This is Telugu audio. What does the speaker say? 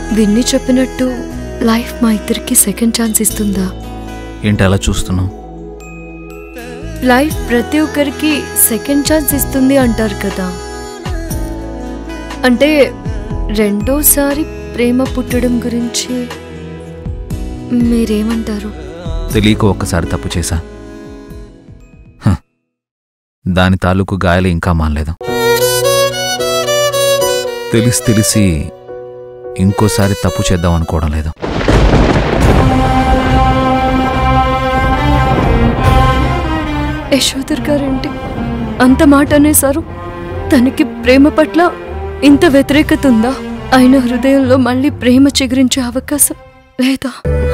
విన్ని చెప్పినట్టు లైఫ్ మా ఇద్దరికి సెకండ్ ఛాన్స్ ఇస్తుందా ఏంటి అలా చూస్తున్నావు లైఫ్ ప్రతి ఒక్కరికి సెకండ్ ఛాన్స్ ఇస్తుంది అంటారు కదా అంటే రెండోసారి ప్రేమ పుట్టడం గురించి మీరేమంటారు తెలియక ఒక్కసారి తప్పు చేశా హ. దాని తాలూకు గాయాలు ఇంకా మానలేదు తెలిసి తెలిసి ఇంకోసారి తప్పు చేద్దాం అనుకోవడం లేదు యశోదర్ గారేంటి అంత మాట అనేసారు తనకి ప్రేమ పట్ల ఇంత వ్యతిరేకత ఉందా ఆయన హృదయంలో మళ్ళీ ప్రేమ చిగురించే అవకాశం లేదా